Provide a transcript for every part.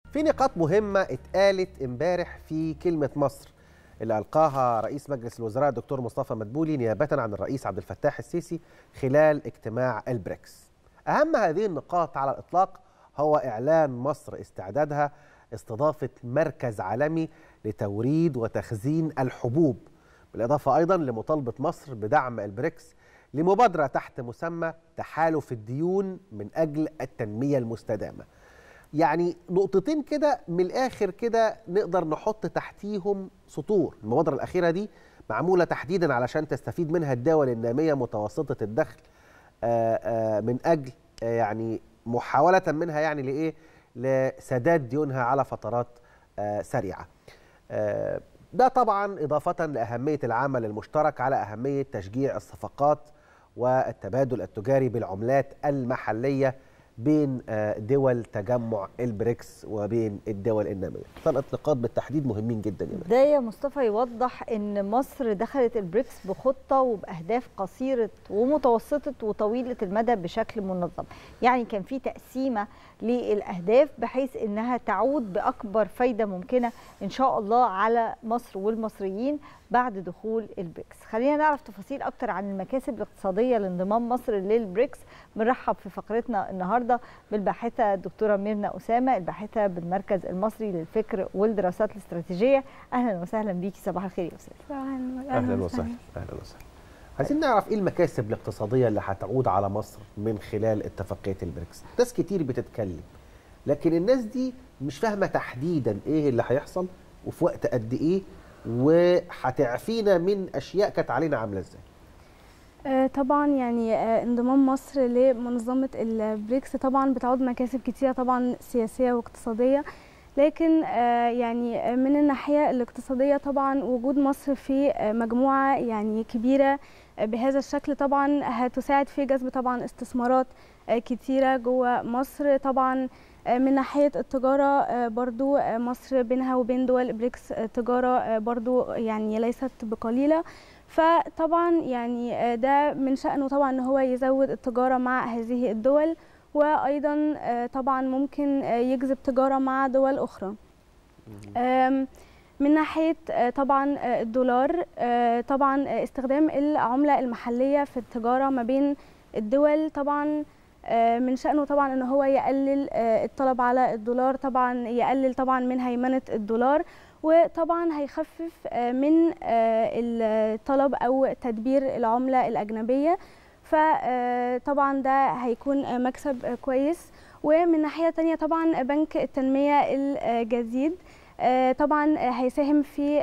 في نقاط مهمة اتقالت امبارح في كلمة مصر اللي ألقاها رئيس مجلس الوزراء الدكتور مصطفى مدبولي نيابة عن الرئيس عبد الفتاح السيسي خلال اجتماع البريكس أهم هذه النقاط على الإطلاق هو إعلان مصر استعدادها استضافة مركز عالمي لتوريد وتخزين الحبوب بالإضافة أيضا لمطالبة مصر بدعم البريكس لمبادرة تحت مسمى تحالف الديون من أجل التنمية المستدامة يعني نقطتين كده من الآخر كده نقدر نحط تحتيهم سطور المبادرة الأخيرة دي معمولة تحديدا علشان تستفيد منها الدول النامية متوسطة الدخل آآ آآ من أجل يعني محاولة منها يعني لإيه لسداد ديونها على فترات سريعة ده طبعا إضافة لأهمية العمل المشترك على أهمية تشجيع الصفقات والتبادل التجاري بالعملات المحلية بين دول تجمع البريكس وبين الدول النامية ثلاث نقاط بالتحديد مهمين جدا ده يا مصطفى يوضح ان مصر دخلت البريكس بخطة وبأهداف قصيرة ومتوسطة وطويلة المدى بشكل منظم يعني كان في تقسيمة للأهداف بحيث انها تعود بأكبر فايدة ممكنة ان شاء الله على مصر والمصريين بعد دخول البريكس خلينا نعرف تفاصيل اكتر عن المكاسب الاقتصاديه لانضمام مصر للبريكس بنرحب في فقرتنا النهارده بالباحثه الدكتوره ميرنا اسامه الباحثه بالمركز المصري للفكر والدراسات الاستراتيجيه اهلا وسهلا بيكي صباح الخير يا استاذ اهلا وسهلا اهلا وسهلا عايزين نعرف ايه المكاسب الاقتصاديه اللي هتعود على مصر من خلال اتفاقيه البريكس ناس كتير بتتكلم لكن الناس دي مش فاهمه تحديدا ايه اللي هيحصل وفي وقت قد ايه وهتعفينا من اشياء كانت علينا عامله ازاي آه طبعا يعني آه انضمام مصر لمنظمه البريكس طبعا بتعود مكاسب كتيره طبعا سياسيه واقتصاديه لكن آه يعني من الناحيه الاقتصاديه طبعا وجود مصر في مجموعه يعني كبيره بهذا الشكل طبعا هتساعد في جذب طبعا استثمارات كتيره جوه مصر طبعا من ناحية التجارة برضو مصر بينها وبين دول بريكس تجارة برضو يعني ليست بقليلة فطبعا يعني ده من شأنه طبعا ان هو يزود التجارة مع هذه الدول وأيضا طبعا ممكن يجذب تجارة مع دول أخرى من ناحية طبعا الدولار طبعا استخدام العملة المحلية في التجارة ما بين الدول طبعا من شأنه طبعا ان هو يقلل الطلب على الدولار طبعا يقلل طبعا من هيمنة الدولار وطبعا هيخفف من الطلب او تدبير العملة الأجنبية فطبعا ده هيكون مكسب كويس ومن ناحية تانية طبعا بنك التنمية الجديد طبعا هيساهم في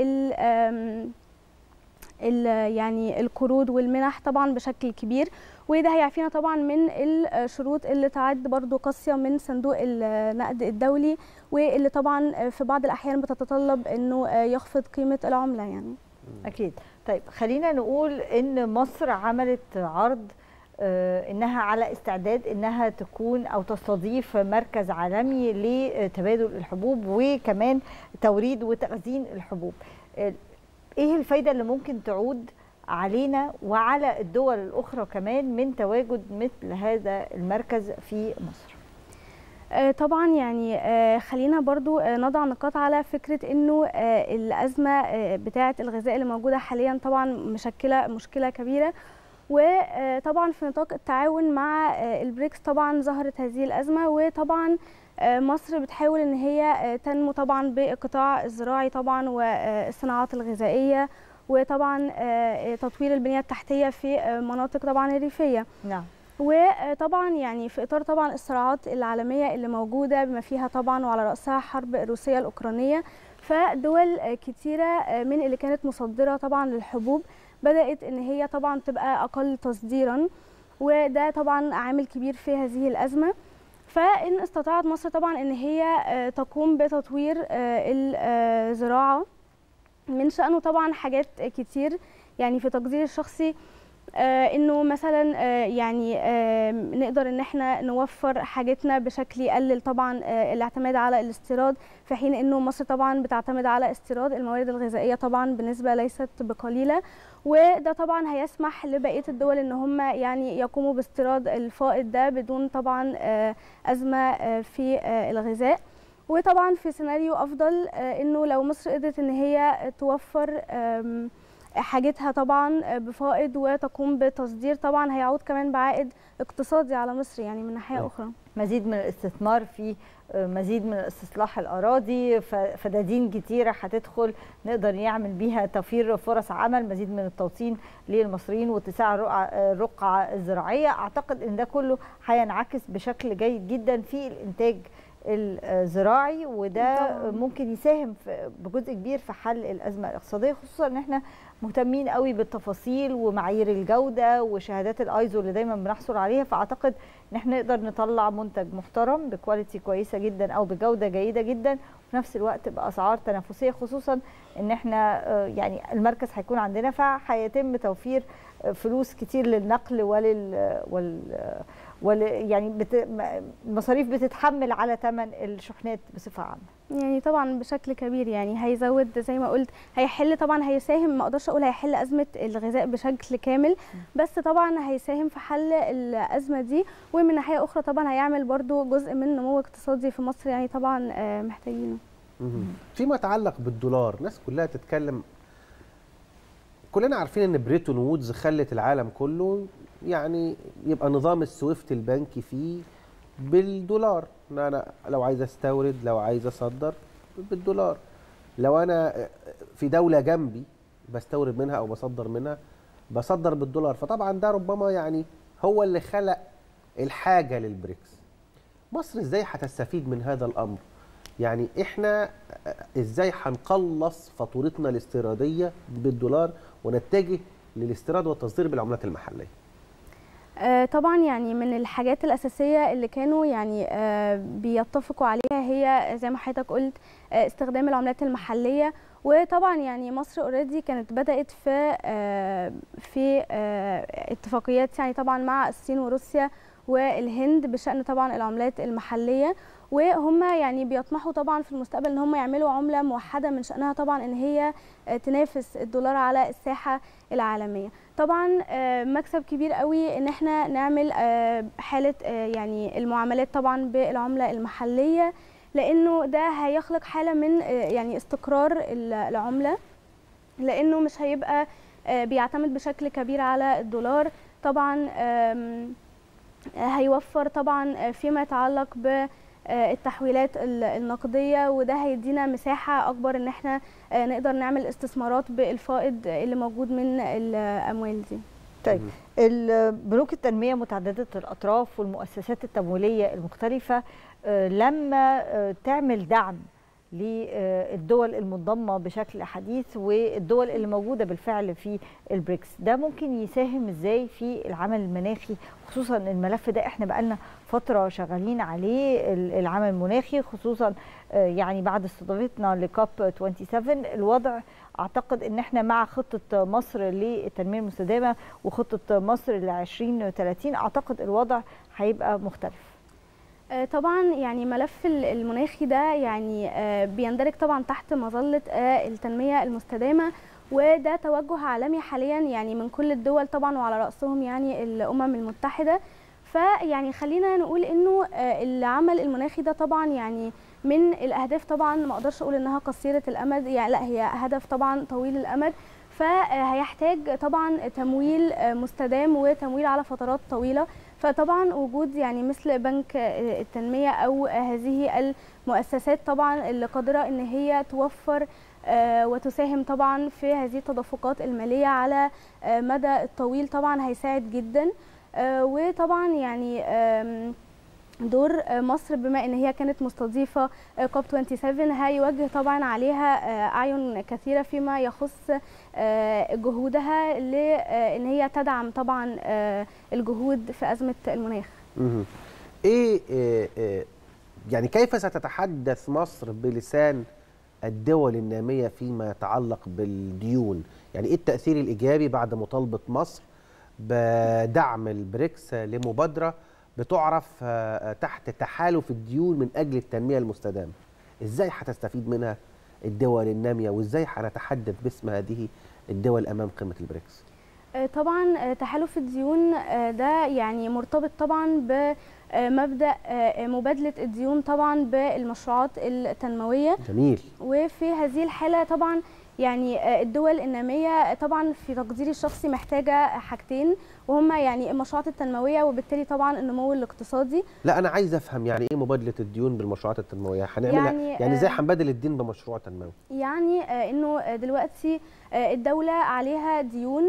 ال يعني القروض والمنح طبعا بشكل كبير وده هيعفينا طبعا من الشروط اللي تعد برضو قاسيه من صندوق النقد الدولي واللي طبعا في بعض الاحيان بتتطلب انه يخفض قيمه العمله يعني اكيد طيب خلينا نقول ان مصر عملت عرض انها على استعداد انها تكون او تستضيف مركز عالمي لتبادل الحبوب وكمان توريد وتخزين الحبوب ايه الفايده اللي ممكن تعود علينا وعلى الدول الاخرى كمان من تواجد مثل هذا المركز في مصر طبعا يعني خلينا برضو نضع نقاط على فكرة انه الازمة بتاعة الغذاء اللي موجودة حاليا طبعا مشكلة مشكلة كبيرة وطبعا في نطاق التعاون مع البريكس طبعا ظهرت هذه الازمة وطبعا مصر بتحاول ان هي تنمو طبعا بالقطاع الزراعي طبعا والصناعات الغذائيه وطبعا تطوير البنيه التحتيه في مناطق طبعا الريفيه نعم وطبعا يعني في اطار طبعا الصراعات العالميه اللي موجوده بما فيها طبعا وعلى راسها حرب روسيا الاوكرانيه فدول كتيره من اللي كانت مصدره طبعا للحبوب بدات ان هي طبعا تبقى اقل تصديرا وده طبعا عامل كبير في هذه الازمه فان استطاعت مصر طبعا ان هي تقوم بتطوير الزراعه من شأنه طبعا حاجات كتير يعني في تقديري الشخصي انه مثلا يعني نقدر ان احنا نوفر حاجتنا بشكل يقلل طبعا الاعتماد على الاستيراد في حين انه مصر طبعا بتعتمد على استيراد الموارد الغذائيه طبعا بنسبه ليست بقليله وده طبعا هيسمح لبقيه الدول ان هم يعني يقوموا باستيراد الفائض ده بدون طبعا ازمه في الغذاء وطبعا في سيناريو افضل آه، انه لو مصر قدرت ان هي توفر آم، حاجتها طبعا بفائض وتقوم بتصدير طبعا هيعود كمان بعائد اقتصادي على مصر يعني من ناحيه أيوة. اخرى مزيد من الاستثمار في مزيد من استصلاح الاراضي ف- فدادين كتيره هتدخل نقدر نعمل بيها توفير فرص عمل مزيد من التوطين للمصريين واتساع الرقعه الرقعة الزراعيه اعتقد ان ده كله هينعكس بشكل جيد جدا في الانتاج الزراعي وده طبعاً. ممكن يساهم في- بجزء كبير في حل الازمه الاقتصاديه خصوصا ان احنا مهتمين قوي بالتفاصيل ومعايير الجوده وشهادات الايزو اللي دايما بنحصل عليها فاعتقد ان احنا نقدر نطلع منتج محترم بكواليتي كويسه جدا او بجوده جيده جدا وفي نفس الوقت باسعار تنافسيه خصوصا ان احنا آه، يعني المركز هيكون عندنا فهيتم توفير آه، فلوس كتير للنقل ولل وال وال يعني بت... م- المصاريف بتتحمل على ثمن الشحنات بصفه عامه يعني طبعا بشكل كبير يعني هيزود زي ما قلت هيحل طبعا هيساهم ما اقدرش اقول هيحل ازمه الغذاء بشكل كامل بس طبعا هيساهم في حل الازمه دي ومن ناحيه اخرى طبعا هيعمل برضو جزء من نمو اقتصادي في مصر يعني طبعا آه، محتاجينه مهم. فيما يتعلق بالدولار الناس كلها تتكلم كلنا عارفين ان بريتون وودز خلت العالم كله يعني يبقى نظام السويفت البنكي فيه بالدولار ان انا لو عايز استورد لو عايز اصدر بالدولار لو انا في دوله جنبي بستورد منها او بصدر منها بصدر بالدولار فطبعا ده ربما يعني هو اللي خلق الحاجه للبريكس مصر ازاي هتستفيد من هذا الامر يعني احنا ازاي هنقلص فاتورتنا الاستيراديه بالدولار ونتجه للاستيراد والتصدير بالعملات المحليه آه، طبعا يعني من الحاجات الأساسية اللي كانوا يعني آه، بيتفقوا عليها هي زي ما حضرتك قلت آه، استخدام العملات المحلية وطبعا يعني مصر اوريدي كانت بدأت في آه، في آه، اتفاقيات يعني طبعا مع الصين وروسيا والهند بشأن طبعا العملات المحلية وهم يعني بيطمحوا طبعا في المستقبل ان هم يعملوا عملة موحدة من شأنها طبعا ان هي آه، تنافس الدولار على الساحة العالمية طبعا آه، مكسب كبير قوي ان احنا نعمل آه، حاله آه، يعني المعاملات طبعا بالعمله المحليه لانه ده هيخلق حاله من آه، يعني استقرار ال- العمله لانه مش هيبقى آه، بيعتمد بشكل كبير على الدولار طبعا آم، آه، هيوفر طبعا آه، فيما يتعلق ب آه، التحويلات ال- النقديه وده هيدينا مساحه اكبر ان احنا آه، نقدر نعمل استثمارات بالفائض اللي موجود من الاموال دي طيب ال- بنوك التنمية متعددة الأطراف والمؤسسات التمويلية المختلفة آه، لما آه، تعمل دعم للدول المنضمة بشكل حديث والدول اللي موجودة بالفعل في البريكس ده ممكن يساهم ازاي في العمل المناخي خصوصا الملف ده احنا بقالنا فترة شغالين عليه ال- العمل المناخي خصوصا آه، يعني بعد استضافتنا لكاب 27 الوضع اعتقد ان احنا مع خطه مصر للتنميه المستدامه وخطه مصر ل 2030 اعتقد الوضع هيبقى مختلف آه، طبعا يعني ملف ال- المناخي ده يعني آه، بيندرج طبعا تحت مظله آه، التنميه المستدامه وده توجه عالمي حاليا يعني من كل الدول طبعا وعلى راسهم يعني الامم المتحده فيعني خلينا نقول انه آه، العمل المناخي ده طبعا يعني من الاهداف طبعا ما اقدرش اقول انها قصيره الامد يعني لا هي هدف طبعا طويل الامد فهيحتاج طبعا تمويل آه، مستدام وتمويل على فترات طويله فطبعا وجود يعني مثل بنك آه، التنميه او آه، هذه المؤسسات طبعا اللي قادره ان هي توفر آه، وتساهم طبعا في هذه التدفقات الماليه على آه، مدى الطويل طبعا هيساعد جدا آه، وطبعا يعني آم، دور آه، مصر بما ان هي كانت مستضيفه آه، كوب 27 هيوجه طبعا عليها آه، اعين كثيره فيما يخص آه، جهودها لان هي تدعم طبعا آه، الجهود في ازمه المناخ مهم. ايه إيه إيه يعني كيف ستتحدث مصر بلسان الدول الناميه فيما يتعلق بالديون يعني ايه التاثير الايجابي بعد مطالبه مصر بدعم البريكس لمبادره بتعرف آه، تحت تحالف الديون من اجل التنميه المستدامه ازاي هتستفيد منها الدول الناميه وازاي هنتحدث باسم هذه الدول امام قمه البريكس آه، طبعا آه، تحالف الديون آه، ده يعني مرتبط طبعا ب مبدا مبادله الديون طبعا بالمشروعات التنمويه جميل وفي هذه الحاله طبعا يعني الدول الناميه طبعا في تقديري الشخصي محتاجه حاجتين وهما يعني المشروعات التنمويه وبالتالي طبعا النمو الاقتصادي لا انا عايز افهم يعني ايه مبادله الديون بالمشروعات التنمويه هنعملها يعني، يعني ازاي آه، هنبادل الدين بمشروع تنموي يعني آه، انه آه، دلوقتي آه، الدوله عليها ديون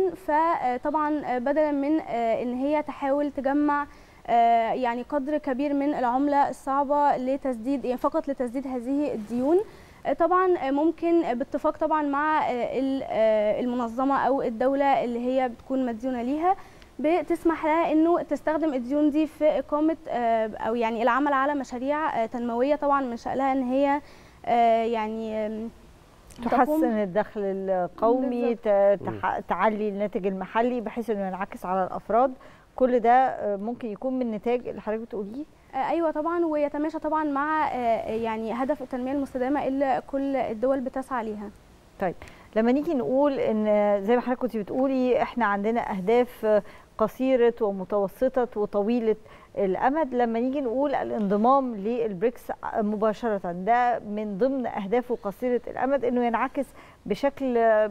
فطبعا آه، بدلا من آه، ان هي تحاول تجمع آه، يعني قدر كبير من العمله الصعبه لتسديد يعني فقط لتسديد هذه الديون آه، طبعا آه، ممكن آه، باتفاق طبعا مع آه، ال- آه، المنظمه او الدوله اللي هي بتكون مديونه ليها بتسمح لها انه تستخدم الديون دي في اقامه آه، او يعني العمل على مشاريع آه، تنمويه طبعا من شأنها ان هي آه، يعني آم، تقوم- تحسن الدخل القومي ت- تح- تعلي الناتج المحلي بحيث انه ينعكس على الافراد كل ده آه، ممكن يكون من نتاج اللي حضرتك بتقوليه آه، ايوه طبعا ويتماشى طبعا مع آه، يعني هدف التنميه المستدامه اللي كل الدول بتسعى ليها طيب لما نيجي نقول ان زي ما حضرتك كنت بتقولي احنا عندنا اهداف قصيره ومتوسطه وطويله الامد لما نيجي نقول الانضمام للبريكس مباشره ده من ضمن اهدافه قصيره الامد انه ينعكس بشكل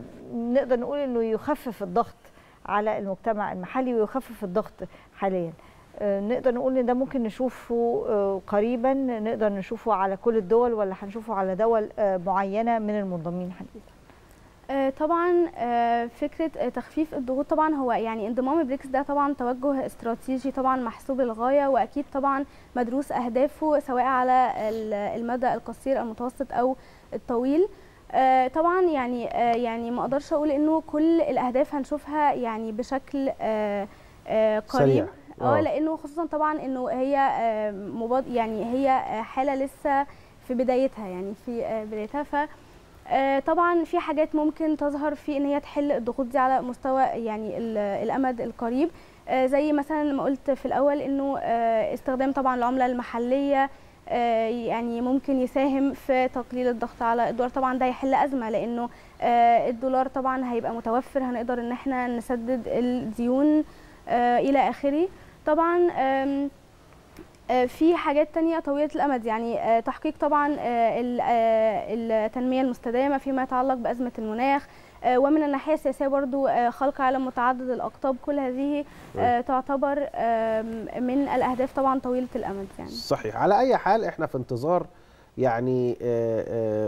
نقدر نقول انه يخفف الضغط على المجتمع المحلي ويخفف الضغط حاليا آه، نقدر نقول ان ده ممكن نشوفه آه، قريبا نقدر نشوفه على كل الدول ولا هنشوفه على دول آه، معينه من المنضمين حديثا آه، طبعا آه، فكره آه، تخفيف الضغوط طبعا هو يعني انضمام البريكس ده طبعا توجه استراتيجي طبعا محسوب الغايه واكيد طبعا مدروس اهدافه سواء على ال- المدى القصير المتوسط او الطويل آه، طبعا يعني آه، يعني ما اقدرش اقول انه كل الاهداف هنشوفها يعني بشكل آه، آه، قريب سريع. اه آه. لانه خصوصا طبعا انه هي آه، مباد يعني هي آه، حاله لسه في بدايتها يعني في آه، بدايتها ف آه، طبعا في حاجات ممكن تظهر في ان هي تحل الضغوط دي على مستوى يعني ال- الامد القريب آه، زي مثلا لما قلت في الاول انه آه، استخدام طبعا العمله المحليه آه، يعني ممكن يساهم في تقليل الضغط على الدولار طبعا ده يحل ازمه لانه آه، الدولار طبعا هيبقى متوفر هنقدر ان احنا نسدد الديون آه، الى اخره طبعا آم، آه، في حاجات تانية طويلة الأمد يعني آه، تحقيق طبعا آه، ال- آه، التنمية المستدامة فيما يتعلق بأزمة المناخ آه، ومن الناحية السياسية برضو آه، خلق عالم متعدد الأقطاب كل هذه آه، تعتبر آم، من الأهداف طبعا طويلة الأمد يعني صحيح على اي حال احنا في انتظار يعني آه، آه،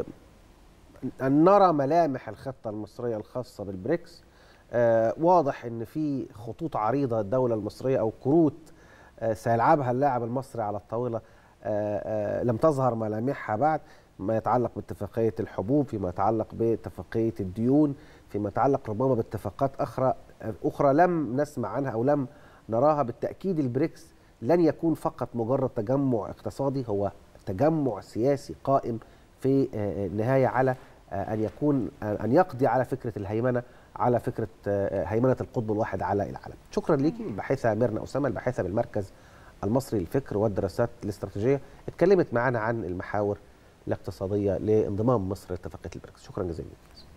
ان نرى ملامح الخطه المصريه الخاصه بالبريكس آه، واضح ان في خطوط عريضه الدوله المصريه او كروت آه، سيلعبها اللاعب المصري على الطاوله آه، آه، لم تظهر ملامحها بعد ما يتعلق باتفاقيه الحبوب فيما يتعلق باتفاقيه الديون فيما يتعلق ربما باتفاقات اخرى اخرى لم نسمع عنها او لم نراها بالتاكيد البريكس لن يكون فقط مجرد تجمع اقتصادي هو تجمع سياسي قائم في آه، النهايه على آه، ان يكون آه، ان يقضي على فكره الهيمنه على فكره آه، هيمنه القطب الواحد على العالم. شكرا ليكي الباحثه ميرنا اسامه الباحثه بالمركز المصري للفكر والدراسات الاستراتيجيه اتكلمت معنا عن المحاور الاقتصاديه لانضمام مصر لاتفاقيه البريكس. شكرا جزيلا ليك.